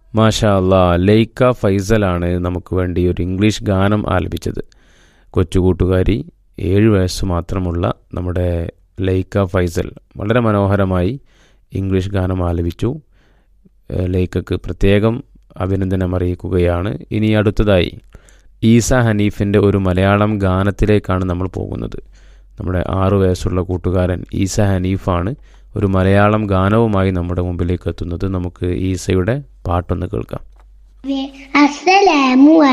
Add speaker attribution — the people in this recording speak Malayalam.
Speaker 1: മാഷാ അല്ലാ ലൈക്ക ഫൈസലാണ് നമുക്ക് വേണ്ടി ഒരു ഇംഗ്ലീഷ് ഗാനം ആലപിച്ചത് കൊച്ചുകൂട്ടുകാരി ഏഴ് വയസ്സ് മാത്രമുള്ള നമ്മുടെ ലൈക്ക ഫൈസൽ വളരെ മനോഹരമായി ഇംഗ്ലീഷ് ഗാനം ആലപിച്ചു ഏഹ് ലൈക്കക്ക് പ്രത്യേകം അഭിനന്ദനം അറിയിക്കുകയാണ് ഇനി അടുത്തതായി ഈസ ഹനീഫിൻ്റെ ഒരു മലയാളം ഗാനത്തിലേക്കാണ് നമ്മൾ പോകുന്നത് നമ്മുടെ ആറു വയസ്സുള്ള കൂട്ടുകാരൻ ഈസ ഹനീഫാണ് ഒരു മലയാളം ഗാനവുമായി നമ്മുടെ മുമ്പിലേക്ക് എത്തുന്നത് നമുക്ക് ഈസയുടെ പാട്ടൊന്ന് കേൾക്കാം
Speaker 2: അസ്സലാമു